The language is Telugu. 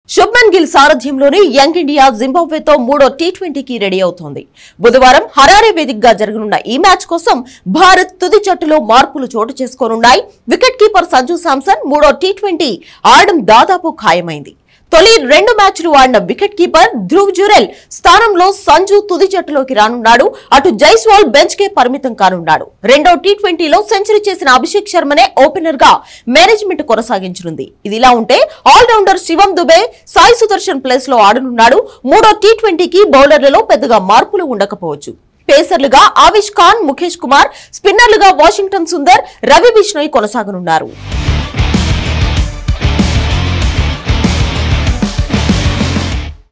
శుభ్మన్ గిల్ సారథ్యంలోని యంగ్ ఇండియా జింబాబ్వేతో మూడో టీ ట్వంటీకి రెడీ అవుతోంది బుధవారం హరారే వేదికగా జరగనున్న ఈ మ్యాచ్ కోసం భారత్ తుది జట్టులో మార్పులు చోటు చేసుకోనున్నాయి వికెట్ కీపర్ సంజు శాంసన్ మూడో టీ ట్వంటీ ఆడడం దాదాపు ఖాయమైంది తొలి రెండు మ్యాచ్లు ఆడిన వికెట్ కీపర్ ధ్రువ్ జురెల్ స్థానంలో సంజు తుది జట్టులోకి రానున్నాడు అటు జైస్వాల్ బెంచ్ కే పరిమితం కానున్నాడు రెండో టీ ట్వంటీలో సెంచరీ చేసిన అభిషేక్ శర్మనే ఓపెనర్ గా మేనేజ్మెంట్ కొనసాగించనుంది ఇది ఇలా ఉంటే ఆల్రౌండర్ శివం దుబే సాయి సుదర్శన్ ప్లేస్ లో ఆడనున్నాడు మూడో టీ ట్వంటీకి బౌలర్లలో పెద్దగా మార్పులు ఉండకపోవచ్చు పేసర్లుగా ఆవిష్ ఖాన్ ముఖేష్ కుమార్ స్పిన్నర్లుగా వాషింగ్టన్ సుందర్ రవి బిష్ణోయ్ కొనసాగనున్నారు